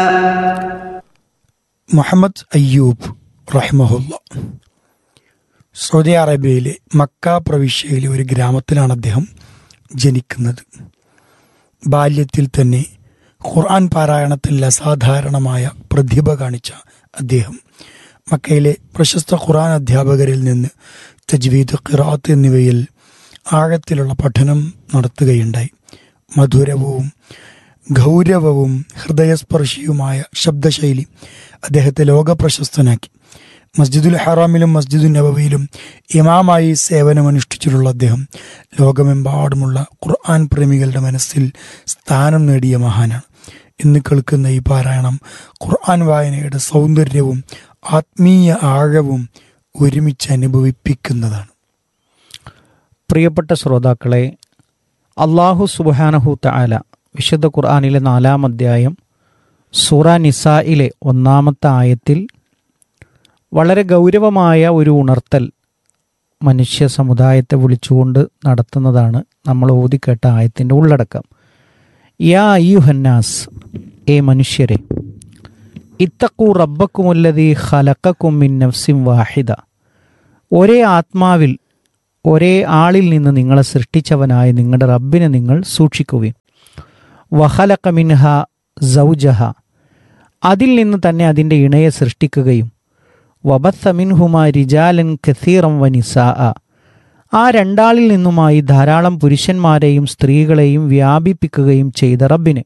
മുഹമ്മദ് അയ്യൂബ് റഹ്മഹുല്ല സൗദി അറേബ്യയിലെ മക്ക പ്രവിശ്യയിലെ ഒരു ഗ്രാമത്തിലാണ് അദ്ദേഹം ജനിക്കുന്നത് ബാല്യത്തിൽ തന്നെ ഖുർആൻ പാരായണത്തിൽ അസാധാരണമായ പ്രതിഭ കാണിച്ച അദ്ദേഹം മക്കയിലെ പ്രശസ്ത ഖുർആൻ അധ്യാപകരിൽ നിന്ന് തജ്വീദ് ഖിറാത്ത് എന്നിവയിൽ ആഴത്തിലുള്ള പഠനം നടത്തുകയുണ്ടായി മധുരവും ഗൗരവവും ഹൃദയസ്പർശിയുമായ ശബ്ദശൈലി അദ്ദേഹത്തെ ലോകപ്രശസ്തനാക്കി മസ്ജിദുൽ ഹറാമിലും മസ്ജിദുൽ നബവിയിലും ഇമാമായി സേവനമനുഷ്ഠിച്ചിട്ടുള്ള അദ്ദേഹം ലോകമെമ്പാടുമുള്ള ഖുർആൻ പ്രേമികളുടെ മനസ്സിൽ സ്ഥാനം നേടിയ മഹാനാണ് ഇന്ന് കേൾക്കുന്ന ഈ പാരായണം ഖുർആൻ വായനയുടെ സൗന്ദര്യവും ആത്മീയ ആഴവും ഒരുമിച്ച് അനുഭവിപ്പിക്കുന്നതാണ് പ്രിയപ്പെട്ട ശ്രോതാക്കളെ അള്ളാഹു സുബാനഹു തആല വിശുദ്ധ ഖുർആാനിലെ നാലാം അധ്യായം സൂറ നിസായിലെ ഒന്നാമത്തെ ആയത്തിൽ വളരെ ഗൗരവമായ ഒരു ഉണർത്തൽ മനുഷ്യ സമുദായത്തെ വിളിച്ചുകൊണ്ട് നടത്തുന്നതാണ് നമ്മൾ ഓതിക്കേട്ട ആയത്തിൻ്റെ ഉള്ളടക്കം യാ അയ്യുഹന്നാസ് ഏ മനുഷ്യരെ ഇത്തക്കു റബ്ബക്കുമുല്ലതി ഖലക്കക്കും മിൻ നഫ്സിം വാഹിദ ഒരേ ആത്മാവിൽ ഒരേ ആളിൽ നിന്ന് നിങ്ങളെ സൃഷ്ടിച്ചവനായ നിങ്ങളുടെ റബ്ബിനെ നിങ്ങൾ സൂക്ഷിക്കുകയും വഹലക്ക മിൻഹ സൗജഹ അതിൽ നിന്ന് തന്നെ അതിൻ്റെ ഇണയെ സൃഷ്ടിക്കുകയും വബത്ത മിൻഹുമ റിജാലൻ ഖസീറം വനിസാ ആ രണ്ടാളിൽ നിന്നുമായി ധാരാളം പുരുഷന്മാരെയും സ്ത്രീകളെയും വ്യാപിപ്പിക്കുകയും ചെയ്ത റബ്ബിനെ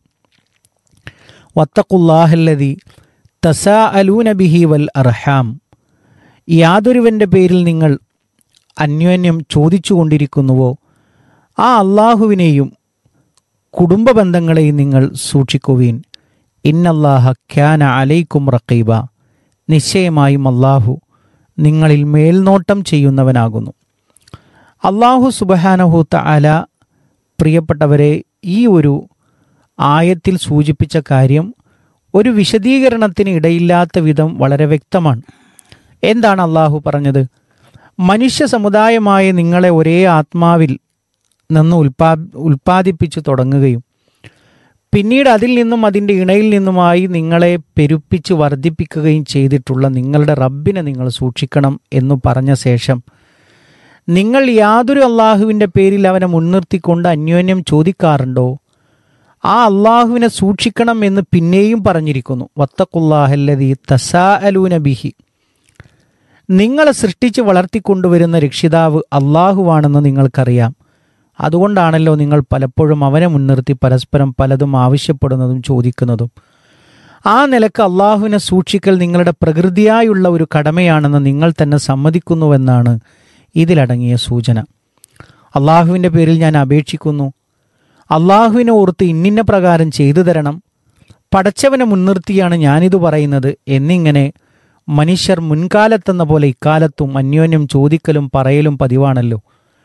വത്തക്കുല്ലാഹല്ലതി തസാ അലൂന ബിഹി വൽ അർഹാം യാതൊരുവൻ്റെ പേരിൽ നിങ്ങൾ അന്യോന്യം ചോദിച്ചുകൊണ്ടിരിക്കുന്നുവോ ആ അള്ളാഹുവിനെയും കുടുംബ ബന്ധങ്ങളെയും നിങ്ങൾ സൂക്ഷിക്കുവീൻ ഇന്നല്ലാഹ ഖ്യാന അലൈക്കും റക്കീബ നിശ്ചയമായും അള്ളാഹു നിങ്ങളിൽ മേൽനോട്ടം ചെയ്യുന്നവനാകുന്നു അള്ളാഹു സുബഹാനഹൂത്ത അല പ്രിയപ്പെട്ടവരെ ഈ ഒരു ആയത്തിൽ സൂചിപ്പിച്ച കാര്യം ഒരു വിശദീകരണത്തിന് ഇടയില്ലാത്ത വിധം വളരെ വ്യക്തമാണ് എന്താണ് അള്ളാഹു പറഞ്ഞത് മനുഷ്യ സമുദായമായ നിങ്ങളെ ഒരേ ആത്മാവിൽ നിന്ന് ഉൽപാ ഉൽപ്പാദിപ്പിച്ചു തുടങ്ങുകയും പിന്നീട് അതിൽ നിന്നും അതിൻ്റെ ഇണയിൽ നിന്നുമായി നിങ്ങളെ പെരുപ്പിച്ച് വർദ്ധിപ്പിക്കുകയും ചെയ്തിട്ടുള്ള നിങ്ങളുടെ റബ്ബിനെ നിങ്ങൾ സൂക്ഷിക്കണം എന്ന് പറഞ്ഞ ശേഷം നിങ്ങൾ യാതൊരു അള്ളാഹുവിൻ്റെ പേരിൽ അവനെ മുൻനിർത്തിക്കൊണ്ട് അന്യോന്യം ചോദിക്കാറുണ്ടോ ആ അള്ളാഹുവിനെ സൂക്ഷിക്കണം എന്ന് പിന്നെയും പറഞ്ഞിരിക്കുന്നു വത്തക്കുല്ലാഹല്ലതി തസാ അലൂന ബിഹി നിങ്ങളെ സൃഷ്ടിച്ച് വളർത്തിക്കൊണ്ടുവരുന്ന രക്ഷിതാവ് അള്ളാഹുവാണെന്ന് നിങ്ങൾക്കറിയാം അതുകൊണ്ടാണല്ലോ നിങ്ങൾ പലപ്പോഴും അവനെ മുൻനിർത്തി പരസ്പരം പലതും ആവശ്യപ്പെടുന്നതും ചോദിക്കുന്നതും ആ നിലക്ക് അള്ളാഹുവിനെ സൂക്ഷിക്കൽ നിങ്ങളുടെ പ്രകൃതിയായുള്ള ഒരു കടമയാണെന്ന് നിങ്ങൾ തന്നെ സമ്മതിക്കുന്നുവെന്നാണ് ഇതിലടങ്ങിയ സൂചന അള്ളാഹുവിൻ്റെ പേരിൽ ഞാൻ അപേക്ഷിക്കുന്നു അള്ളാഹുവിനെ ഓർത്ത് ഇന്നിന്ന പ്രകാരം ചെയ്തു തരണം പടച്ചവനെ മുൻനിർത്തിയാണ് ഞാനിത് പറയുന്നത് എന്നിങ്ങനെ മനുഷ്യർ മുൻകാലത്തെന്ന പോലെ ഇക്കാലത്തും അന്യോന്യം ചോദിക്കലും പറയലും പതിവാണല്ലോ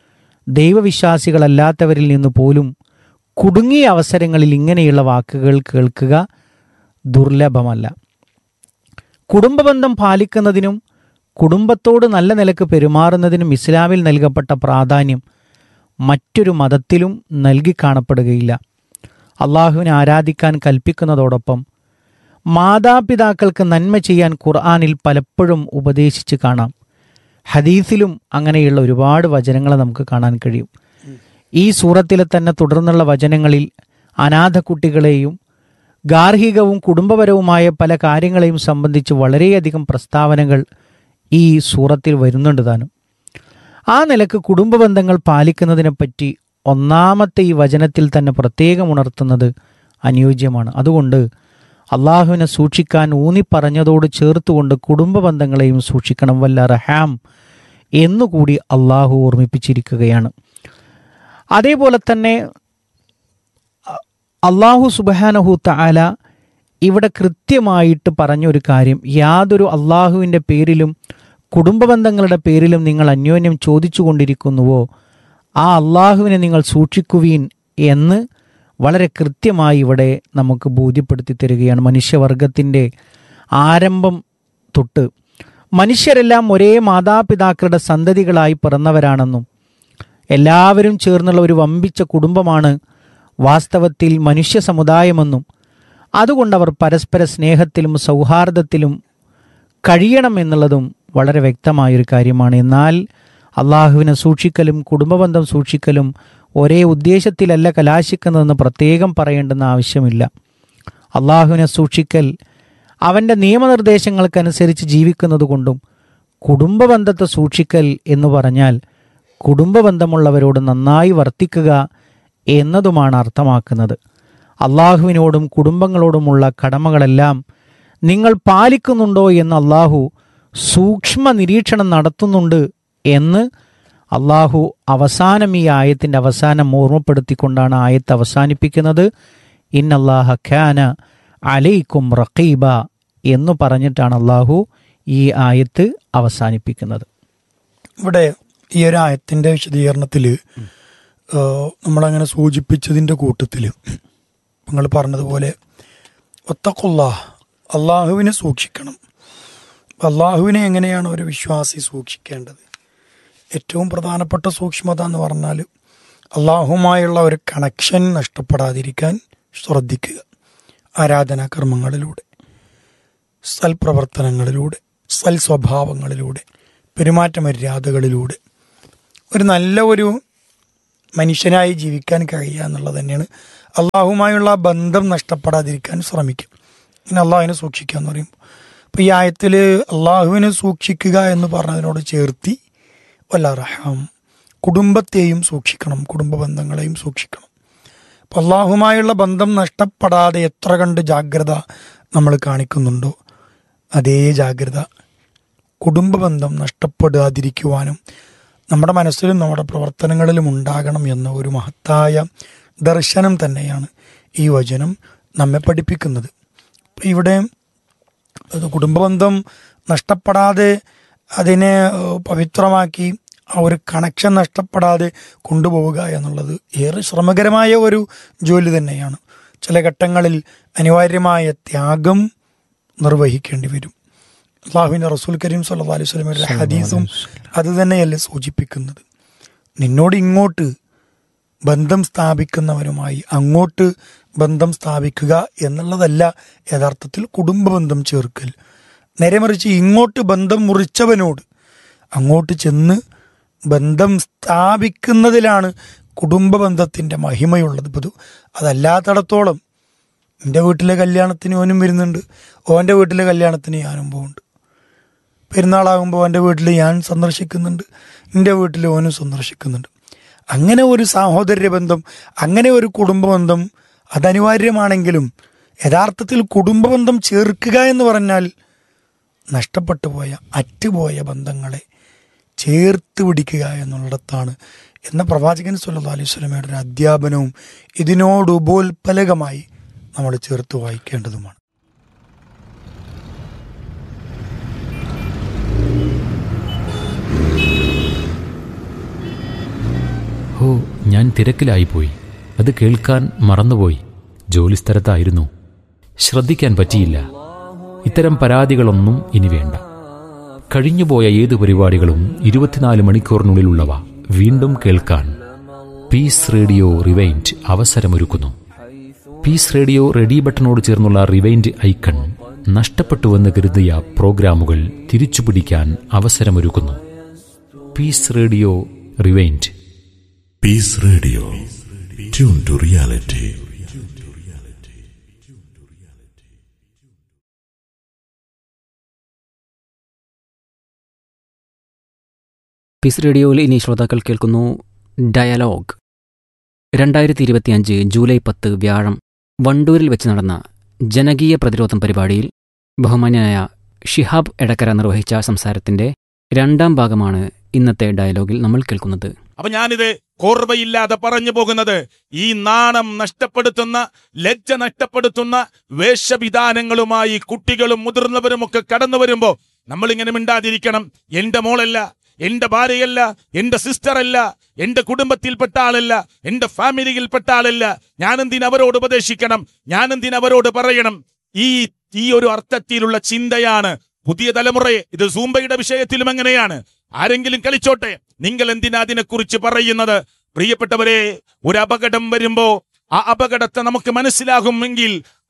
ദൈവവിശ്വാസികളല്ലാത്തവരിൽ നിന്ന് പോലും കുടുങ്ങിയ അവസരങ്ങളിൽ ഇങ്ങനെയുള്ള വാക്കുകൾ കേൾക്കുക ദുർലഭമല്ല കുടുംബബന്ധം പാലിക്കുന്നതിനും കുടുംബത്തോട് നല്ല നിലക്ക് പെരുമാറുന്നതിനും ഇസ്ലാമിൽ നൽകപ്പെട്ട പ്രാധാന്യം മറ്റൊരു മതത്തിലും നൽകി കാണപ്പെടുകയില്ല അള്ളാഹുവിനെ ആരാധിക്കാൻ കൽപ്പിക്കുന്നതോടൊപ്പം മാതാപിതാക്കൾക്ക് നന്മ ചെയ്യാൻ ഖുർആാനിൽ പലപ്പോഴും ഉപദേശിച്ച് കാണാം ഹദീസിലും അങ്ങനെയുള്ള ഒരുപാട് വചനങ്ങൾ നമുക്ക് കാണാൻ കഴിയും ഈ സൂറത്തിലെ തന്നെ തുടർന്നുള്ള വചനങ്ങളിൽ അനാഥ കുട്ടികളെയും ഗാർഹികവും കുടുംബപരവുമായ പല കാര്യങ്ങളെയും സംബന്ധിച്ച് വളരെയധികം പ്രസ്താവനകൾ ഈ സൂറത്തിൽ വരുന്നുണ്ട് താനും ആ നിലക്ക് കുടുംബ ബന്ധങ്ങൾ പാലിക്കുന്നതിനെപ്പറ്റി ഒന്നാമത്തെ ഈ വചനത്തിൽ തന്നെ പ്രത്യേകം ഉണർത്തുന്നത് അനുയോജ്യമാണ് അതുകൊണ്ട് അള്ളാഹുവിനെ സൂക്ഷിക്കാൻ ഊന്നിപ്പറഞ്ഞതോട് ചേർത്തുകൊണ്ട് കുടുംബ ബന്ധങ്ങളെയും സൂക്ഷിക്കണം വല്ല റഹാം എന്നുകൂടി അള്ളാഹു ഓർമ്മിപ്പിച്ചിരിക്കുകയാണ് അതേപോലെ തന്നെ അള്ളാഹു സുബാനഹു താല ഇവിടെ കൃത്യമായിട്ട് പറഞ്ഞൊരു കാര്യം യാതൊരു അള്ളാഹുവിൻ്റെ പേരിലും കുടുംബ ബന്ധങ്ങളുടെ പേരിലും നിങ്ങൾ അന്യോന്യം ചോദിച്ചു കൊണ്ടിരിക്കുന്നുവോ ആ അള്ളാഹുവിനെ നിങ്ങൾ സൂക്ഷിക്കുവീൻ എന്ന് വളരെ കൃത്യമായി ഇവിടെ നമുക്ക് ബോധ്യപ്പെടുത്തി തരികയാണ് മനുഷ്യവർഗത്തിൻ്റെ ആരംഭം തൊട്ട് മനുഷ്യരെല്ലാം ഒരേ മാതാപിതാക്കളുടെ സന്തതികളായി പിറന്നവരാണെന്നും എല്ലാവരും ചേർന്നുള്ള ഒരു വമ്പിച്ച കുടുംബമാണ് വാസ്തവത്തിൽ മനുഷ്യ സമുദായമെന്നും അതുകൊണ്ട് അവർ പരസ്പര സ്നേഹത്തിലും സൗഹാർദ്ദത്തിലും കഴിയണം എന്നുള്ളതും വളരെ വ്യക്തമായൊരു കാര്യമാണ് എന്നാൽ അള്ളാഹുവിനെ സൂക്ഷിക്കലും കുടുംബബന്ധം സൂക്ഷിക്കലും ഒരേ ഉദ്ദേശത്തിലല്ല കലാശിക്കുന്നതെന്ന് പ്രത്യേകം പറയേണ്ടെന്ന ആവശ്യമില്ല അള്ളാഹുവിനെ സൂക്ഷിക്കൽ അവൻ്റെ നിയമനിർദ്ദേശങ്ങൾക്കനുസരിച്ച് ജീവിക്കുന്നത് കൊണ്ടും കുടുംബബന്ധത്തെ സൂക്ഷിക്കൽ എന്ന് പറഞ്ഞാൽ കുടുംബബന്ധമുള്ളവരോട് നന്നായി വർത്തിക്കുക എന്നതുമാണ് അർത്ഥമാക്കുന്നത് അള്ളാഹുവിനോടും കുടുംബങ്ങളോടുമുള്ള കടമകളെല്ലാം നിങ്ങൾ പാലിക്കുന്നുണ്ടോ എന്ന് അള്ളാഹു സൂക്ഷ്മ നിരീക്ഷണം നടത്തുന്നുണ്ട് എന്ന് അള്ളാഹു അവസാനം ഈ ആയത്തിൻ്റെ അവസാനം ഓർമ്മപ്പെടുത്തിക്കൊണ്ടാണ് ആയത്ത് അവസാനിപ്പിക്കുന്നത് ഇന്നല്ലാഹ ഖാന അലൈക്കും റഖീബ എന്ന് പറഞ്ഞിട്ടാണ് അള്ളാഹു ഈ ആയത്ത് അവസാനിപ്പിക്കുന്നത് ഇവിടെ ഈ ഒരു ആയത്തിന്റെ വിശദീകരണത്തിൽ നമ്മളങ്ങനെ സൂചിപ്പിച്ചതിന്റെ കൂട്ടത്തിൽ നിങ്ങൾ പറഞ്ഞതുപോലെ ഒത്തക്കൊള്ള അള്ളാഹുവിനെ സൂക്ഷിക്കണം അള്ളാഹുവിനെ എങ്ങനെയാണ് ഒരു വിശ്വാസി സൂക്ഷിക്കേണ്ടത് ഏറ്റവും പ്രധാനപ്പെട്ട സൂക്ഷ്മത എന്ന് പറഞ്ഞാൽ അള്ളാഹുമായുള്ള ഒരു കണക്ഷൻ നഷ്ടപ്പെടാതിരിക്കാൻ ശ്രദ്ധിക്കുക ആരാധനാകർമ്മങ്ങളിലൂടെ സൽപ്രവർത്തനങ്ങളിലൂടെ സൽ സ്വഭാവങ്ങളിലൂടെ പെരുമാറ്റ മര്യാദകളിലൂടെ ഒരു നല്ല ഒരു മനുഷ്യനായി ജീവിക്കാൻ കഴിയുക എന്നുള്ളത് തന്നെയാണ് അള്ളാഹുമായുള്ള ബന്ധം നഷ്ടപ്പെടാതിരിക്കാൻ ശ്രമിക്കും ഇങ്ങനെ അള്ളാഹുവിനെ സൂക്ഷിക്കുക എന്ന് പറയുമ്പോൾ അപ്പോൾ ഈ ആയത്തിൽ അള്ളാഹുവിനെ സൂക്ഷിക്കുക എന്ന് പറഞ്ഞതിനോട് ചേർത്തി വല്ലറഹാം കുടുംബത്തെയും സൂക്ഷിക്കണം കുടുംബ ബന്ധങ്ങളെയും സൂക്ഷിക്കണം അപ്പം അള്ളാഹുമായുള്ള ബന്ധം നഷ്ടപ്പെടാതെ എത്ര കണ്ട് ജാഗ്രത നമ്മൾ കാണിക്കുന്നുണ്ടോ അതേ ജാഗ്രത കുടുംബ ബന്ധം നഷ്ടപ്പെടാതിരിക്കുവാനും നമ്മുടെ മനസ്സിലും നമ്മുടെ പ്രവർത്തനങ്ങളിലും ഉണ്ടാകണം എന്ന ഒരു മഹത്തായ ദർശനം തന്നെയാണ് ഈ വചനം നമ്മെ പഠിപ്പിക്കുന്നത് ഇപ്പം ഇവിടെ അത് കുടുംബബന്ധം നഷ്ടപ്പെടാതെ അതിനെ ഏഹ്, പവിത്രമാക്കി ആ ഒരു കണക്ഷൻ നഷ്ടപ്പെടാതെ കൊണ്ടുപോവുക എന്നുള്ളത് ഏറെ ശ്രമകരമായ ഒരു ജോലി തന്നെയാണ് ചില ഘട്ടങ്ങളിൽ അനിവാര്യമായ ത്യാഗം നിർവഹിക്കേണ്ടി വരും അള്ളാഹുവിൻ്റെ റസൂൽ കരീം സല്ലല്ലാഹു അലൈഹി വസല്ലമയുടെ ഹദീസും അത് തന്നെയല്ലേ സൂചിപ്പിക്കുന്നത് നിന്നോട് ഇങ്ങോട്ട് ബന്ധം സ്ഥാപിക്കുന്നവരുമായി അങ്ങോട്ട് ബന്ധം സ്ഥാപിക്കുക എന്നുള്ളതല്ല യഥാർത്ഥത്തിൽ കുടുംബ ബന്ധം ചേർക്കൽ നേരെ മറിച്ച് ഇങ്ങോട്ട് ബന്ധം മുറിച്ചവനോട് അങ്ങോട്ട് ചെന്ന് ബന്ധം സ്ഥാപിക്കുന്നതിലാണ് കുടുംബ ബന്ധത്തിൻ്റെ മഹിമയുള്ളത് ഇപ്പോൾ ഇത് അതല്ലാത്തടത്തോളം എൻ്റെ വീട്ടിലെ കല്യാണത്തിന് ഓനും വരുന്നുണ്ട് ഓൻ്റെ വീട്ടിലെ കല്യാണത്തിന് ഞാനും പോകുന്നുണ്ട് പെരുന്നാളാകുമ്പോൾ എൻ്റെ വീട്ടിൽ ഞാൻ സന്ദർശിക്കുന്നുണ്ട് എൻ്റെ വീട്ടിൽ ഓനും സന്ദർശിക്കുന്നുണ്ട് അങ്ങനെ ഒരു സാഹോദര്യ ബന്ധം അങ്ങനെ ഒരു കുടുംബ ബന്ധം അതനിവാര്യമാണെങ്കിലും യഥാർത്ഥത്തിൽ കുടുംബ ബന്ധം ചേർക്കുക എന്ന് പറഞ്ഞാൽ നഷ്ടപ്പെട്ടു പോയ അറ്റുപോയ ബന്ധങ്ങളെ ചേർത്ത് പിടിക്കുക എന്നുള്ളിടത്താണ് എന്ന പ്രവാചകൻ സല്ലല്ലാഹു അലൈഹി സ്വലമയുടെ ഒരു അധ്യാപനവും ഇതിനോട് ഉപോത്പലകമായി നമ്മൾ ചേർത്ത് വായിക്കേണ്ടതുമാണ് ഓ ഞാൻ തിരക്കിലായിപ്പോയി അത് കേൾക്കാൻ മറന്നുപോയി ജോലിസ്ഥലത്തായിരുന്നു ശ്രദ്ധിക്കാൻ പറ്റിയില്ല ഇത്തരം പരാതികളൊന്നും ഇനി വേണ്ട കഴിഞ്ഞുപോയ ഏതു പരിപാടികളും ഇരുപത്തിനാല് മണിക്കൂറിനുള്ളിലുള്ളവ വീണ്ടും കേൾക്കാൻ പീസ് റേഡിയോ റിവൈൻഡ് അവസരമൊരുക്കുന്നു പീസ് റേഡിയോ റെഡി ബട്ടണോട് ചേർന്നുള്ള റിവൈൻഡ് ഐക്കൺ നഷ്ടപ്പെട്ടുവെന്ന് കരുതിയ പ്രോഗ്രാമുകൾ തിരിച്ചുപിടിക്കാൻ അവസരമൊരുക്കുന്നു Peace Radio rewind Peace Radio. Tune to reality. Peace റേഡിയോയിൽ ഇനി ശ്രോതാക്കൾ കേൾക്കുന്നു ഡയലോഗ് രണ്ടായിരത്തി ഇരുപത്തിയഞ്ച് ജൂലൈ പത്ത് വ്യാഴം വണ്ടൂരിൽ വെച്ച് നടന്ന ജനകീയ പ്രതിരോധം പരിപാടിയിൽ ബഹുമാന്യനായ ഷിഹാബ് എടക്കര നിർവഹിച്ച സംസാരത്തിന്റെ രണ്ടാം ഭാഗമാണ് ഇന്നത്തെ ഡയലോഗിൽ നമ്മൾ കേൾക്കുന്നത് അപ്പൊ ഞാനിത് കോർവയില്ലാതെ പറഞ്ഞു പോകുന്നത് ഈ നാണം നഷ്ടപ്പെടുത്തുന്ന ലജ്ജ നഷ്ടപ്പെടുത്തുന്ന വേഷവിധാനങ്ങളുമായി കുട്ടികളും മുതിർന്നവരുമൊക്കെ കടന്നു വരുമ്പോ നമ്മൾ ഇങ്ങനെ മിണ്ടാതിരിക്കണം എന്റെ മോളല്ല എന്റെ ഭാര്യയല്ല എന്റെ സിസ്റ്റർ അല്ല എന്റെ കുടുംബത്തിൽപ്പെട്ട ആളല്ല എന്റെ ഫാമിലിയിൽപ്പെട്ട ആളല്ല ഞാനെന്തിന് അവരോട് ഉപദേശിക്കണം ഞാനെന്തിന് അവരോട് പറയണം ഈ ഈ ഒരു അർത്ഥത്തിലുള്ള ചിന്തയാണ് പുതിയ തലമുറയെ ഇത് സൂംബയുടെ വിഷയത്തിലും എങ്ങനെയാണ് ആരെങ്കിലും കളിച്ചോട്ടെ നിങ്ങൾ എന്തിനാ അതിനെക്കുറിച്ച് പറയുന്നത് പ്രിയപ്പെട്ടവരെ ഒരു അപകടം വരുമ്പോ ആ അപകടത്തെ നമുക്ക് മനസ്സിലാകുമെങ്കിൽ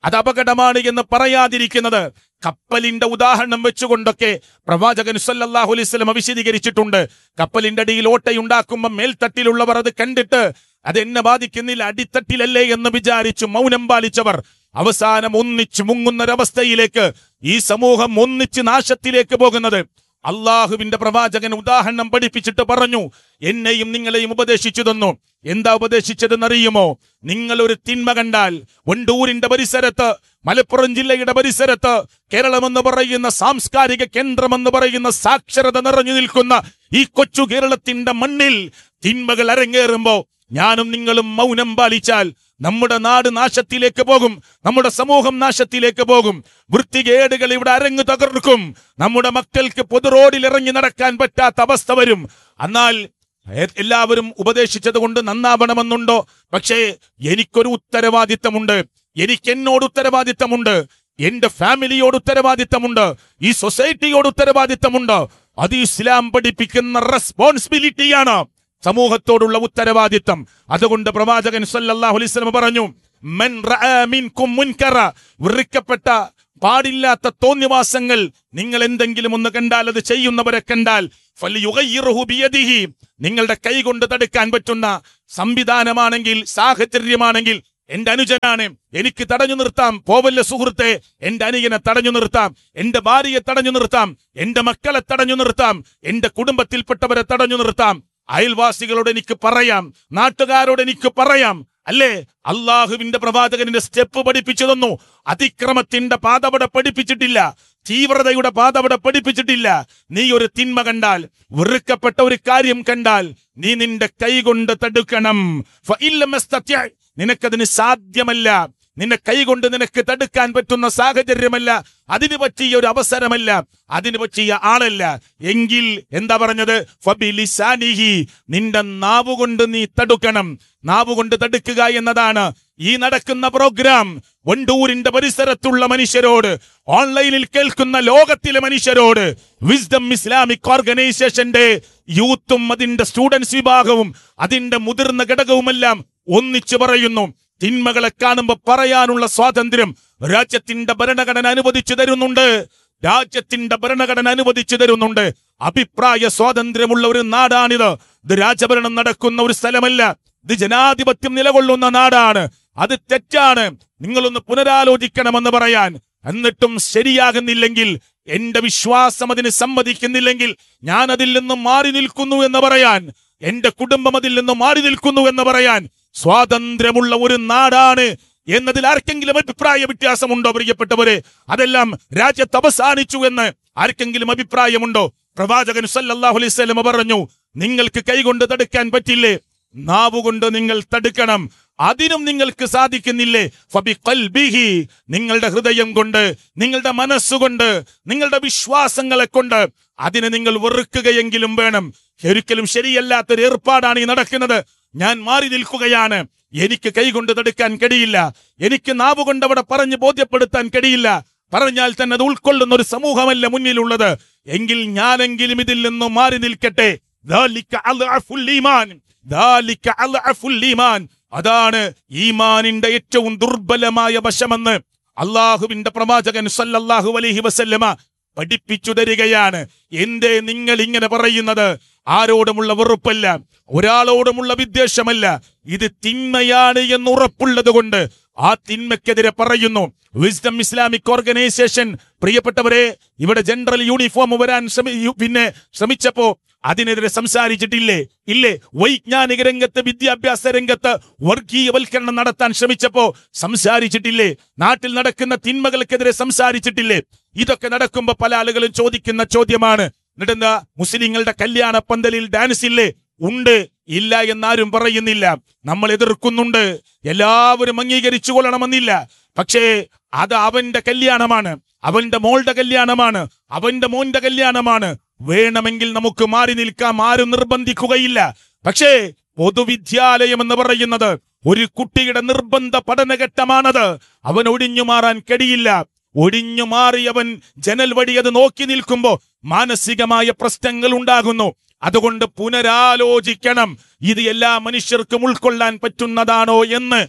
അത് അപകടമാണ് എന്ന് പറയാതിരിക്കുന്നത് കപ്പലിന്റെ ഉദാഹരണം വെച്ചുകൊണ്ടൊക്കെ പ്രവാചകൻ സല്ലല്ലാഹു അലൈഹി വസല്ലം വിശദീകരിച്ചിട്ടുണ്ട് കപ്പലിന്റെ അടിയിൽ ഓട്ടയുണ്ടാക്കുമ്പോൾ മേൽത്തട്ടിലുള്ളവർ അത് കണ്ടിട്ട് അത് എന്നെ ബാധിക്കുന്നില്ല അടിത്തട്ടിലല്ലേ എന്ന് വിചാരിച്ചു മൗനം പാലിച്ചവർ അവസാനം ഒന്നിച്ചു മുങ്ങുന്നൊരവസ്ഥയിലേക്ക് ഈ സമൂഹം ഒന്നിച്ച് നാശത്തിലേക്ക് പോകുന്നത് അള്ളാഹുവിന്റെ പ്രവാചകൻ ഉദാഹരണം പഠിപ്പിച്ചിട്ട് പറഞ്ഞു എന്നെയും നിങ്ങളെയും ഉപദേശിച്ചു തന്നു എന്താ ഉപദേശിച്ചതെന്നറിയുമോ നിങ്ങൾ ഒരു തിന്മ കണ്ടാൽ വണ്ടൂരിന്റെ പരിസരത്ത് മലപ്പുറം ജില്ലയുടെ പരിസരത്ത് കേരളമെന്ന് പറയുന്ന സാംസ്കാരിക കേന്ദ്രമെന്ന് പറയുന്ന സാക്ഷരത നിറഞ്ഞു നിൽക്കുന്ന ഈ കൊച്ചു കേരളത്തിന്റെ മണ്ണിൽ തിന്മകൾ അരങ്ങേറുമ്പോ ഞാനും നിങ്ങളും മൗനം പാലിച്ചാൽ നമ്മുടെ നാട് നാശത്തിലേക്ക് പോകും നമ്മുടെ സമൂഹം നാശത്തിലേക്ക് പോകും വൃത്തികേടുകൾ ഇവിടെ അരങ്ങു തകർക്കും നമ്മുടെ മക്കൾക്ക് പൊതു റോഡിൽ ഇറങ്ങി നടക്കാൻ പറ്റാത്ത അവസ്ഥ വരും എന്നാൽ എ- എല്ലാവരും ഉപദേശിച്ചത് കൊണ്ട് നന്നാവണമെന്നുണ്ടോ പക്ഷേ എനിക്കൊരു ഉത്തരവാദിത്തമുണ്ട് എനിക്ക് എന്നോട് ഉത്തരവാദിത്തമുണ്ട് എന്റെ ഫാമിലിയോട് ഉത്തരവാദിത്തമുണ്ട് ഈ സൊസൈറ്റിയോട് ഉത്തരവാദിത്തമുണ്ട് അത് ഇസ്ലാം പഠിപ്പിക്കുന്ന റെസ്പോൺസിബിലിറ്റിയാണ് സമൂഹത്തോടുള്ള ഉത്തരവാദിത്തം അതുകൊണ്ട് പ്രവാചകൻ സല്ലല്ലാഹു അലൈഹി വസല്ലം പറഞ്ഞു മൻ റഅ മിൻകും മുൻകറ വെറുക്കപ്പെട്ട പാടില്ലാത്ത തോന്നിവാസങ്ങൾ നിങ്ങൾ എന്തെങ്കിലും ഒന്ന് കണ്ടാൽ അത് ചെയ്യുന്നവരെ കണ്ടാൽ ഫലിയുഗയ്യിറുഹു ബിയദിഹി നിങ്ങളുടെ കൈ കൊണ്ട് തടുക്കാൻ പറ്റുന്ന സംവിധാനമാണെങ്കിൽ സാഹചര്യമാണെങ്കിൽ എന്റെ അനുജനാണ് എനിക്ക് തടഞ്ഞു നിർത്താം പോവല്ല സുഹൃത്തെ എന്റെ അനുജനെ തടഞ്ഞു നിർത്താം എന്റെ ഭാര്യയെ തടഞ്ഞു നിർത്താം എന്റെ മക്കളെ തടഞ്ഞു നിർത്താം എന്റെ കുടുംബത്തിൽപ്പെട്ടവരെ തടഞ്ഞു നിർത്താം അയൽവാസികളോട് എനിക്ക് പറയാം നാട്ടുകാരോട് എനിക്ക് പറയാം അല്ലേ അള്ളാഹുവിന്റെ പ്രവാചകന്റെ സ്റ്റെപ്പ് പഠിപ്പിച്ചു തന്നു അതിക്രമത്തിന്റെ പാത അവിടെ പഠിപ്പിച്ചിട്ടില്ല തീവ്രതയുടെ പാത അവിടെ പഠിപ്പിച്ചിട്ടില്ല നീ ഒരു തിന്മ കണ്ടാൽ വെറുക്കപ്പെട്ട ഒരു കാര്യം കണ്ടാൽ നീ നിന്റെ കൈ കൊണ്ട് തടുക്കണം ഫഇല്ലം യസ്തത്യ' നിനക്കതിന് സാധ്യമല്ല നിന്നെ കൈകൊണ്ട് നിനക്ക് തടുക്കാൻ പറ്റുന്ന സാഹചര്യമല്ല അതിന് പറ്റിയ ഒരു അവസരമല്ല അതിന് പറ്റിയ ആളല്ല എങ്കിൽ എന്താ പറഞ്ഞത് ഫബിലിസാനിഹി നിന്റെ നാവുകൊണ്ട് നീ തടുക്കണം നാവുകൊണ്ട് തടുക്കുക എന്നതാണ് ഈ നടക്കുന്ന പ്രോഗ്രാം വണ്ടൂരിന്റെ പരിസരത്തുള്ള മനുഷ്യരോട് ഓൺലൈനിൽ കേൾക്കുന്ന ലോകത്തിലെ മനുഷ്യരോട് വിസ്ഡം ഇസ്ലാമിക് ഓർഗനൈസേഷന്റെ യൂത്തും അതിന്റെ സ്റ്റുഡൻസ് വിഭാഗവും അതിന്റെ മുതിർന്ന ഘടകവുമെല്ലാം ഒന്നിച്ചു പറയുന്നു തിന്മകളെ കാണുമ്പോൾ പറയാനുള്ള സ്വാതന്ത്ര്യം രാജ്യത്തിന്റെ ഭരണഘടന അനുവദിച്ചു തരുന്നുണ്ട് രാജ്യത്തിന്റെ ഭരണഘടന അനുവദിച്ചു തരുന്നുണ്ട് അഭിപ്രായ സ്വാതന്ത്ര്യമുള്ള ഒരു നാടാണിത് ഇത് രാജഭരണം നടക്കുന്ന ഒരു സ്ഥലമല്ല ഇത് ജനാധിപത്യം നിലകൊള്ളുന്ന നാടാണ് അത് തെറ്റാണ് നിങ്ങളൊന്ന് പുനരാലോചിക്കണമെന്ന് പറയാൻ എന്നിട്ടും ശരിയാകുന്നില്ലെങ്കിൽ എന്റെ വിശ്വാസം അതിന് സമ്മതിക്കുന്നില്ലെങ്കിൽ ഞാൻ അതിൽ നിന്നും മാറി നിൽക്കുന്നു എന്ന് പറയാൻ എന്റെ കുടുംബം അതിൽ നിന്നും മാറി നിൽക്കുന്നു എന്ന് പറയാൻ സ്വാതന്ത്ര്യമുള്ള ഒരു നാടാണ് എന്നതിൽ ആർക്കെങ്കിലും അഭിപ്രായ വ്യത്യാസമുണ്ടോ പ്രിയപ്പെട്ടവരെ അതെല്ലാം രാജ്യത്ത് അവസാനിച്ചു എന്ന് ആർക്കെങ്കിലും അഭിപ്രായമുണ്ടോ പ്രവാചകൻ സല്ലല്ലാഹു അലൈഹി വസല്ലം പറഞ്ഞു നിങ്ങൾക്ക് കൈകൊണ്ട് തടുക്കാൻ പറ്റില്ലേ നാവുകൊണ്ട് നിങ്ങൾ തടുക്കണം അതിനും നിങ്ങൾക്ക് സാധിക്കുന്നില്ലേ ഫബി ഖൽബിഹി നിങ്ങളുടെ ഹൃദയം കൊണ്ട് നിങ്ങളുടെ മനസ്സുകൊണ്ട് നിങ്ങളുടെ വിശ്വാസങ്ങളെ കൊണ്ട് അതിനെ നിങ്ങൾ വെറുക്കുകയെങ്കിലും വേണം ഒരിക്കലും ശരിയല്ലാത്തൊരു ഏർപ്പാടാണ് ഈ നടക്കുന്നത് ഞാൻ മാറി നിൽക്കുകയാണ് എനിക്ക് കൈകൊണ്ട് തടുക്കാൻ കഴിയില്ല എനിക്ക് നാവ് കൊണ്ട് അവിടെ പറഞ്ഞ് ബോധ്യപ്പെടുത്താൻ കഴിയില്ല പറഞ്ഞാൽ തന്നെ അത് ഉൾക്കൊള്ളുന്ന ഒരു സമൂഹമല്ല മുന്നിലുള്ളത് എങ്കിൽ ഞാനെങ്കിലും ഇതിൽ നിന്നും മാറി നിൽക്കട്ടെ ذَلِكَ أَضْعَفُ الْإِيمَانِ ذَلِكَ أَضْعَفُ الْإِيمَانِ അതാണ് ഈമാനിന്റെ ഏറ്റവും ദുർബലമായ വശമെന്ന് അള്ളാഹുവിന്റെ പ്രവാചകൻ സല്ലല്ലാഹു അലൈഹി വസല്ലമ പഠിപ്പിച്ചു തരികയാണ് എന്തേ നിങ്ങൾ ഇങ്ങനെ പറയുന്നത് ആരോടുമുള്ള വെറുപ്പല്ല ഒരാളോടുമുള്ള വിദ്വേഷമല്ല ഇത് തിന്മയാണ് എന്ന് ഉറപ്പുള്ളത് കൊണ്ട് ആ തിന്മയ്ക്കെതിരെ പറയുന്നു വിസ്ഡം ഇസ്ലാമിക് ഓർഗനൈസേഷൻ പ്രിയപ്പെട്ടവരെ ഇവിടെ ജനറൽ യൂണിഫോം വരാൻ ശ്രമി യു- പിന്നെ ശ്രമിച്ചപ്പോ അതിനെതിരെ സംസാരിച്ചിട്ടില്ലേ ഇല്ലേ വൈജ്ഞാനിക രംഗത്ത് വിദ്യാഭ്യാസ രംഗത്ത് വർഗീയവൽക്കരണം നടത്താൻ ശ്രമിച്ചപ്പോ സംസാരിച്ചിട്ടില്ലേ നാട്ടിൽ നടക്കുന്ന തിന്മകൾക്കെതിരെ സംസാരിച്ചിട്ടില്ലേ ഇതൊക്കെ നടക്കുമ്പോ പല ആളുകളും ചോദിക്കുന്ന ചോദ്യമാണ് എന്നിട്ടെന്താ മുസ്ലിങ്ങളുടെ കല്യാണ പന്തലിൽ ഡാൻസ് ഇല്ലേ ഉണ്ട് ഇല്ല എന്നാരും പറയുന്നില്ല നമ്മൾ എതിർക്കുന്നുണ്ട് എല്ലാവരും അംഗീകരിച്ചു കൊള്ളണമെന്നില്ല പക്ഷേ അത് അവന്റെ കല്യാണമാണ് അവന്റെ മോളുടെ കല്യാണമാണ് അവന്റെ മോന്റെ കല്യാണമാണ് വേണമെങ്കിൽ നമുക്ക് മാറി നിൽക്കാം ആരും നിർബന്ധിക്കുകയില്ല പക്ഷേ പൊതുവിദ്യാലയം എന്ന് പറയുന്നത് ഒരു കുട്ടിയുടെ നിർബന്ധ പഠനഘട്ടമാണത് അവൻ ഒഴിഞ്ഞു മാറാൻ കഴിയില്ല ഒഴിഞ്ഞു മാറി അവൻ ജനൽ വഴി അത് നോക്കി നിൽക്കുമ്പോ മാനസികമായ പ്രശ്നങ്ങൾ ഉണ്ടാകുന്നു അതുകൊണ്ട് പുനരാലോചിക്കണം ഇത് എല്ലാ മനുഷ്യർക്കും ഉൾക്കൊള്ളാൻ പറ്റുന്നതാണോ എന്ന്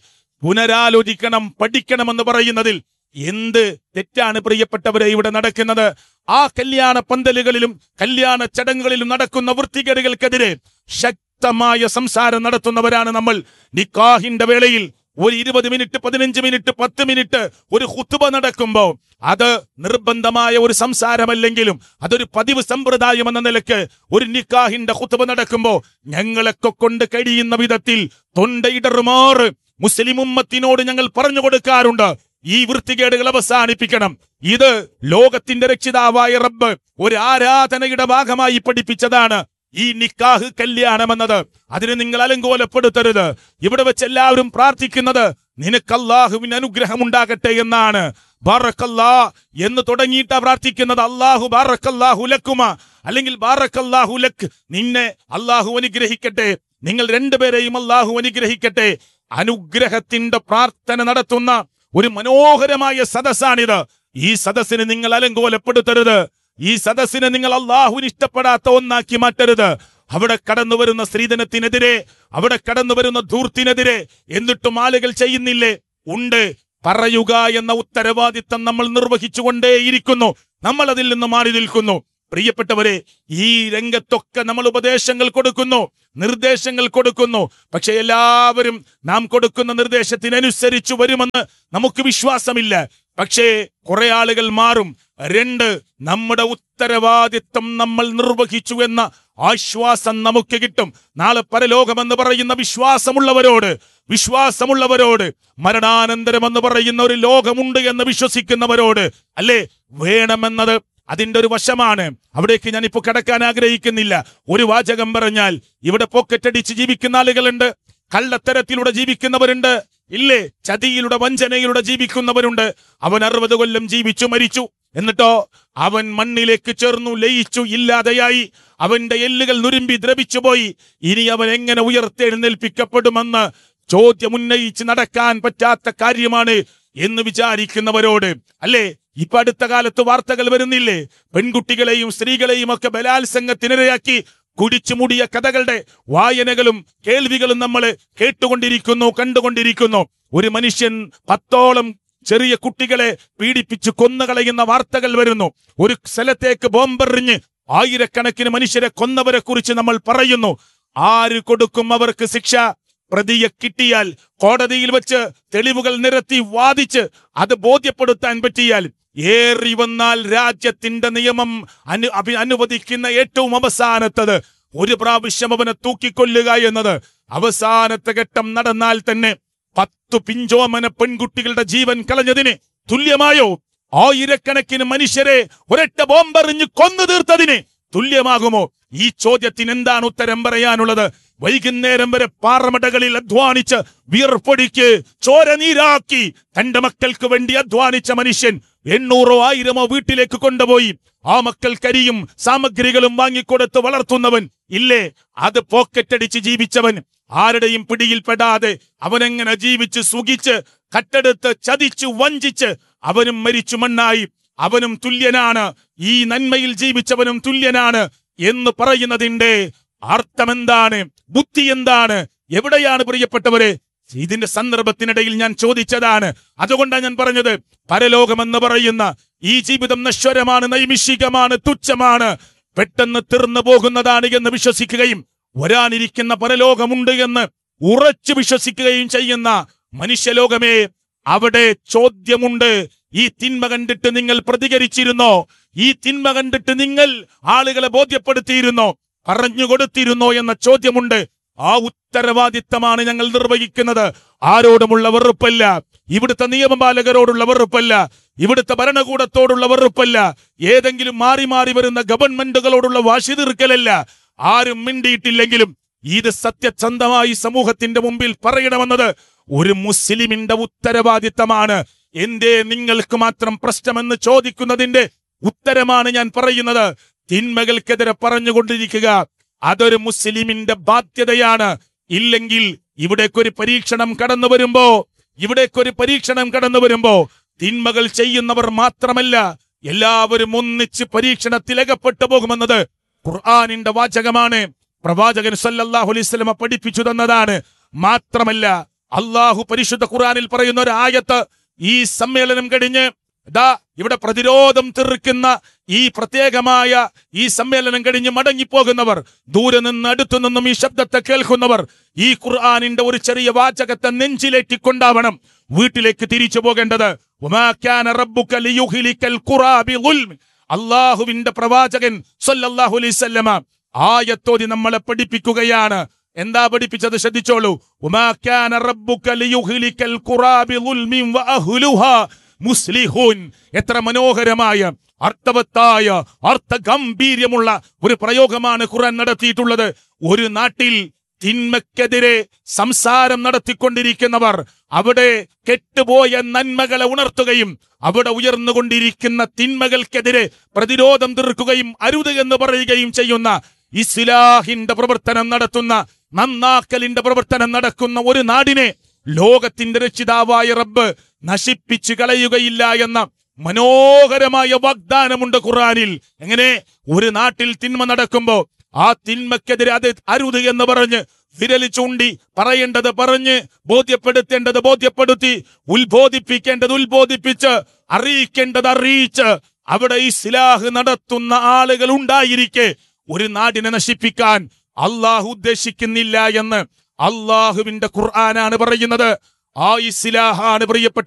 പുനരാലോചിക്കണം പഠിക്കണമെന്ന് പറയുന്നതിൽ എന്ത് തെറ്റാണ് പ്രിയപ്പെട്ടവരെ ഇവിടെ നടക്കുന്നത് ആ കല്യാണ പന്തലുകളിലും കല്യാണ ചടങ്ങുകളിലും നടക്കുന്ന വൃത്തികേടുകൾക്കെതിരെ ശക്തമായ സംസാരം നടത്തുന്നവരാണ് നമ്മൾ നിക്കാഹിന്റെ വേളയിൽ ഒരു ഇരുപത് മിനിറ്റ് പതിനഞ്ച് മിനിറ്റ് പത്ത് മിനിറ്റ് ഒരു ഹുത്തുബ നടക്കുമ്പോ അത് നിർബന്ധമായ ഒരു സംസാരമല്ലെങ്കിലും അതൊരു പതിവ് സമ്പ്രദായം എന്ന നിലക്ക് ഒരു നിക്കാഹിന്റെ ഹുത്തുബ നടക്കുമ്പോ ഞങ്ങളൊക്കെ കൊണ്ട് കഴിയുന്ന വിധത്തിൽ തൊണ്ടയിടറുമാറ് മുസ്ലിം ഉമ്മത്തിനോട് ഞങ്ങൾ പറഞ്ഞു കൊടുക്കാറുണ്ട് ഈ വൃത്തികേടുകൾ അവസാനിപ്പിക്കണം ഇത് ലോകത്തിന്റെ രക്ഷിതാവായ റബ്ബ് ഒരു ആരാധനയുടെ ഭാഗമായി പഠിപ്പിച്ചതാണ് ഈ നിക്കാഹ് കല്യാണം എന്നത് അതിന് നിങ്ങൾ അലങ്കോലപ്പെടുത്തരുത് ഇവിടെ വെച്ച് എല്ലാവരും പ്രാർത്ഥിക്കുന്നത് നിനക്ക് അള്ളാഹുവിന് അനുഗ്രഹം ഉണ്ടാകട്ടെ എന്നാണ് ബാറക്കല്ലാ എന്ന് തുടങ്ങിയിട്ടാ പ്രാർത്ഥിക്കുന്നത് അള്ളാഹു ബാറക്കല്ലാഹു ലക്കുമ അല്ലെങ്കിൽ ബാറക്കല്ലാഹു ലക്ക് നിന്നെ അള്ളാഹു അനുഗ്രഹിക്കട്ടെ നിങ്ങൾ രണ്ടുപേരെയും അള്ളാഹു അനുഗ്രഹിക്കട്ടെ അനുഗ്രഹത്തിന്റെ പ്രാർത്ഥന നടത്തുന്ന ഒരു മനോഹരമായ സദസ്സാണിത് ഈ സദസ്സിന് നിങ്ങൾ അലങ്കോലപ്പെടുത്തരുത് ഈ സദസ്സിനെ നിങ്ങൾ അള്ളാഹുവിന് ഇഷ്ടപ്പെടാത്ത ഒന്നാക്കി മാറ്റരുത് അവിടെ കടന്നു വരുന്ന സ്ത്രീധനത്തിനെതിരെ അവിടെ കടന്നു വരുന്ന ധൂർത്തിനെതിരെ എന്നിട്ടും ആളുകൾ ചെയ്യുന്നില്ലേ ഉണ്ട് പറയുക എന്ന ഉത്തരവാദിത്തം നമ്മൾ നിർവഹിച്ചുകൊണ്ടേയിരിക്കുന്നു നമ്മൾ അതിൽ നിന്ന് മാറി നിൽക്കുന്നു പ്രിയപ്പെട്ടവരെ ഈ രംഗത്തൊക്കെ നമ്മൾ ഉപദേശങ്ങൾ കൊടുക്കുന്നു നിർദ്ദേശങ്ങൾ കൊടുക്കുന്നു പക്ഷെ എല്ലാവരും നാം കൊടുക്കുന്ന നിർദ്ദേശത്തിനനുസരിച്ചു വരുമെന്ന് നമുക്ക് വിശ്വാസമില്ല പക്ഷേ കുറെ ആളുകൾ മാറും രണ്ട് നമ്മുടെ ഉത്തരവാദിത്വം നമ്മൾ നിർവഹിച്ചു എന്ന ആശ്വാസം നമുക്ക് കിട്ടും നാളെ പരലോകമെന്ന് പറയുന്ന വിശ്വാസമുള്ളവരോട് വിശ്വാസമുള്ളവരോട് മരണാനന്തരം എന്ന് പറയുന്ന ഒരു ലോകമുണ്ട് എന്ന് വിശ്വസിക്കുന്നവരോട് അല്ലേ വേണമെന്നത് അതിന്റെ ഒരു വശമാണ് അവിടേക്ക് ഞാൻ ഇപ്പോൾ കിടക്കാൻ ആഗ്രഹിക്കുന്നില്ല ഒരു വാചകം പറഞ്ഞാൽ ഇവിടെ പോക്കറ്റടിച്ച് ജീവിക്കുന്ന ആളുകളുണ്ട് കള്ളത്തരത്തിലൂടെ ജീവിക്കുന്നവരുണ്ട് ഇല്ലേ ചതിയിലൂടെ വഞ്ചനയിലൂടെ ജീവിക്കുന്നവരുണ്ട് അവൻ അറുപത് കൊല്ലം ജീവിച്ചു മരിച്ചു എന്നിട്ടോ അവൻ മണ്ണിലേക്ക് ചേർന്നു ലയിച്ചു ഇല്ലാതെയായി അവന്റെ എല്ലുകൾ നുരുമ്പി ദ്രവിച്ചു പോയി ഇനി അവൻ എങ്ങനെ ഉയർത്തെഴുന്നേൽപ്പിക്കപ്പെടുമെന്ന് ചോദ്യം ഉന്നയിച്ച് നടക്കാൻ പറ്റാത്ത കാര്യമാണ് എന്ന് വിചാരിക്കുന്നവരോട് അല്ലേ ഇപ്പൊ അടുത്ത കാലത്ത് വാർത്തകൾ വരുന്നില്ലേ പെൺകുട്ടികളെയും സ്ത്രീകളെയും ഒക്കെ ബലാത്സംഗത്തിനിരയാക്കി കുടിച്ചു മൂടിയ കഥകളുടെ വായനകളും കേൾവികളും നമ്മൾ കേട്ടുകൊണ്ടിരിക്കുന്നു കണ്ടുകൊണ്ടിരിക്കുന്നു ഒരു മനുഷ്യൻ പത്തോളം ചെറിയ കുട്ടികളെ പീഡിപ്പിച്ച് കൊന്നുകളയുന്ന വാർത്തകൾ വരുന്നു ഒരു സ്ഥലത്തേക്ക് ബോംബെറിഞ്ഞ് ആയിരക്കണക്കിന് മനുഷ്യരെ കൊന്നവരെ കുറിച്ച് നമ്മൾ പറയുന്നു ആര് കൊടുക്കും അവർക്ക് ശിക്ഷ പ്രതിയെ കിട്ടിയാൽ കോടതിയിൽ വെച്ച് തെളിവുകൾ നിരത്തി വാദിച്ച് അത് ബോധ്യപ്പെടുത്താൻ പറ്റിയാൽ ഏറി വന്നാൽ രാജ്യത്തിന്റെ നിയമം അനു അഭി- അനുവദിക്കുന്ന ഏറ്റവും അവസാനത്തത് ഒരു പ്രാവശ്യം അവനെ തൂക്കിക്കൊല്ലുക എന്നത് അവസാനത്തെ ഘട്ടം നടന്നാൽ തന്നെ പത്തു പിഞ്ചോമന പെൺകുട്ടികളുടെ ജീവൻ കളഞ്ഞതിന് തുല്യമായോ ആയിരക്കണക്കിന് മനുഷ്യരെ ഒരൊറ്റ ബോംബെറിഞ്ഞ് കൊന്നു തീർത്തതിന് തുല്യമാകുമോ ഈ ചോദ്യത്തിന് എന്താണ് ഉത്തരം പറയാനുള്ളത് വൈകുന്നേരം വരെ പാറമടകളിൽ അധ്വാനിച്ച് വിയർപ്പൊടിക്ക് ചോര നീരാക്കി തന്റെ മക്കൾക്ക് വേണ്ടി അധ്വാനിച്ച മനുഷ്യൻ എണ്ണൂറോ ആയിരമോ വീട്ടിലേക്ക് കൊണ്ടുപോയി ആ മക്കൾക്കരിയും സാമഗ്രികളും വാങ്ങിക്കൊടുത്ത് വളർത്തുന്നവൻ ഇല്ലേ അത് പോക്കറ്റടിച്ച് ജീവിച്ചവൻ ആരുടെയും പിടിയിൽപ്പെടാതെ അവനെങ്ങനെ ജീവിച്ച് സുഖിച്ച് കട്ടെടുത്ത് ചതിച്ചു വഞ്ചിച്ച് അവനും മരിച്ചു മണ്ണായി അവനും തുല്യനാണ് ഈ നന്മയിൽ ജീവിച്ചവനും തുല്യനാണ് എന്ന് പറയുന്നതിന്റെ അർത്ഥമെന്താണ് ബുദ്ധി എന്താണ് എവിടെയാണ് പ്രിയപ്പെട്ടവരെ ഇതിന്റെ സന്ദർഭത്തിനിടയിൽ ഞാൻ ചോദിച്ചതാണ് അതുകൊണ്ടാണ് ഞാൻ പറഞ്ഞത് പരലോകമെന്ന് പറയുന്ന ഈ ജീവിതം നശ്വരമാണ് നൈമിഷികമാണ് തുച്ഛമാണ് പെട്ടെന്ന് തീർന്നു പോകുന്നതാണ് എന്ന് വിശ്വസിക്കുകയും വരാനിരിക്കുന്ന പരലോകമുണ്ട് എന്ന് ഉറച്ചു വിശ്വസിക്കുകയും ചെയ്യുന്ന മനുഷ്യലോകമേ അവിടെ ചോദ്യമുണ്ട് ഈ തിന്മ കണ്ടിട്ട് നിങ്ങൾ പ്രതികരിച്ചിരുന്നോ ഈ തിന്മ കണ്ടിട്ട് നിങ്ങൾ ആളുകളെ ബോധ്യപ്പെടുത്തിയിരുന്നോ പറഞ്ഞു കൊടുത്തിരുന്നോ എന്ന ചോദ്യമുണ്ട് ആ ഉത്തരവാദിത്തമാണ് ഞങ്ങൾ നിർവഹിക്കുന്നത് ആരോടുമുള്ള വെറുപ്പല്ല ഇവിടുത്തെ നിയമപാലകരോടുള്ള വെറുപ്പല്ല ഇവിടുത്തെ ഭരണകൂടത്തോടുള്ള വെറുപ്പല്ല ഏതെങ്കിലും മാറി മാറി വരുന്ന ഗവൺമെന്റുകളോടുള്ള വാശി തീർക്കലല്ല ആരും മിണ്ടിയിട്ടില്ലെങ്കിലും ഇത് സത്യസന്ധമായി സമൂഹത്തിന്റെ മുമ്പിൽ പറയണമെന്നത് ഒരു മുസ്ലിമിന്റെ ഉത്തരവാദിത്തമാണ് എന്തേ നിങ്ങൾക്ക് മാത്രം പ്രശ്നമെന്ന് ചോദിക്കുന്നതിന്റെ ഉത്തരമാണ് ഞാൻ പറയുന്നത് തിന്മകൾക്കെതിരെ പറഞ്ഞുകൊണ്ടിരിക്കുക അതൊരു മുസ്ലിമിന്റെ ബാധ്യതയാണ് ഇല്ലെങ്കിൽ ഇവിടേക്കൊരു പരീക്ഷണം കടന്നു വരുമ്പോ ഇവിടേക്കൊരു പരീക്ഷണം കടന്നു വരുമ്പോ തിന്മകൾ ചെയ്യുന്നവർ മാത്രമല്ല എല്ലാവരും ഒന്നിച്ച് പരീക്ഷണത്തിൽ അകപ്പെട്ടു പോകുമെന്നത് ഖുർആാനിന്റെ വാചകമാണ് പ്രവാചകൻ സല്ലല്ലാഹു അലൈഹി വസല്ലമ പഠിപ്പിച്ചു തന്നതാണ് മാത്രമല്ല അള്ളാഹു പരിശുദ്ധ ഖുറാനിൽ പറയുന്ന ഒരു ആയത്ത് ഈ സമ്മേളനം കഴിഞ്ഞ് ദാ ഇവിടെ പ്രതിരോധം തീർക്കുന്ന ഈ പ്രത്യേകമായ ഈ സമ്മേളനം കഴിഞ്ഞ് മടങ്ങിപ്പോകുന്നവർ ദൂരെ നിന്ന് അടുത്തു നിന്നും ഈ ശബ്ദത്തെ കേൾക്കുന്നവർ ഈ ഖുർആാനിന്റെ ഒരു ചെറിയ വാചകത്തെ നെഞ്ചിലേറ്റിക്കൊണ്ടാവണം വീട്ടിലേക്ക് തിരിച്ചു പോകേണ്ടത് വമാ കാന റബ്ബുക ലിയുഹ്ലിക്കൽ ഖുറാ ബിളുൽമ്. അള്ളാഹുവിന്റെ പ്രവാചകൻ സല്ലല്ലാഹു അലൈഹി വസല്ലമ ആയത്തോതി നമ്മളെ പഠിപ്പിക്കുകയാണ് എന്താ പഠിപ്പിച്ചത് ശ്രദ്ധിച്ചോളൂ വമാ കാന റബ്ബുക ലിയുഹ്ലിക്കൽ ഖുറാ ബിളുൽമിൻ വഅഹ്ലുഹാ മുസ്ലിഹൂൻ എത്ര മനോഹരമായ അർത്ഥവത്തായ അർത്ഥഗംഭീര്യമുള്ള ഒരു പ്രയോഗമാണ് ഖുർആൻ നടത്തിയിട്ടുള്ളത് ഒരു നാട്ടിൽ തിന്മയ്ക്കെതിരെ സംസാരം നടത്തിക്കൊണ്ടിരിക്കുന്നവർ അവിടെ കെട്ടുപോയ നന്മകളെ ഉണർത്തുകയും അവിടെ ഉയർന്നുകൊണ്ടിരിക്കുന്ന തിന്മകൾക്കെതിരെ പ്രതിരോധം തീർക്കുകയും അരുത് എന്ന് പറയുകയും ചെയ്യുന്ന ഇസ്ലാഹിന്റെ പ്രവർത്തനം നടത്തുന്ന നന്നാക്കലിന്റെ പ്രവർത്തനം നടക്കുന്ന ഒരു നാടിനെ ലോകത്തിന്റെ രക്ഷിതാവായ റബ്ബ് നശിപ്പിച്ചു കളയുകയില്ല എന്ന മനോഹരമായ വാഗ്ദാനമുണ്ട് ഖുറാനിൽ എങ്ങനെ ഒരു നാട്ടിൽ തിന്മ നടക്കുമ്പോ ആ തിന്മക്കെതിരെ അത് അരുത് എന്ന് പറഞ്ഞ് വിരൽ ചൂണ്ടി പറയേണ്ടത് പറഞ്ഞ് ബോധ്യപ്പെടുത്തേണ്ടത് ബോധ്യപ്പെടുത്തി ഉത്ബോധിപ്പിക്കേണ്ടത് ഉത്ബോധിപ്പിച്ച് അറിയിക്കേണ്ടത് അറിയിച്ച് അവിടെ ഈ സിലാഹ് നടത്തുന്ന ആളുകൾ ഉണ്ടായിരിക്കെ ഒരു നാടിനെ നശിപ്പിക്കാൻ അള്ളാഹു ഉദ്ദേശിക്കുന്നില്ല എന്ന് അള്ളാഹുവിന്റെ ഖുർആനാണ് പറയുന്നത് ആ ഇസ്ലാഹാണ് പ്രിയപ്പെട്ട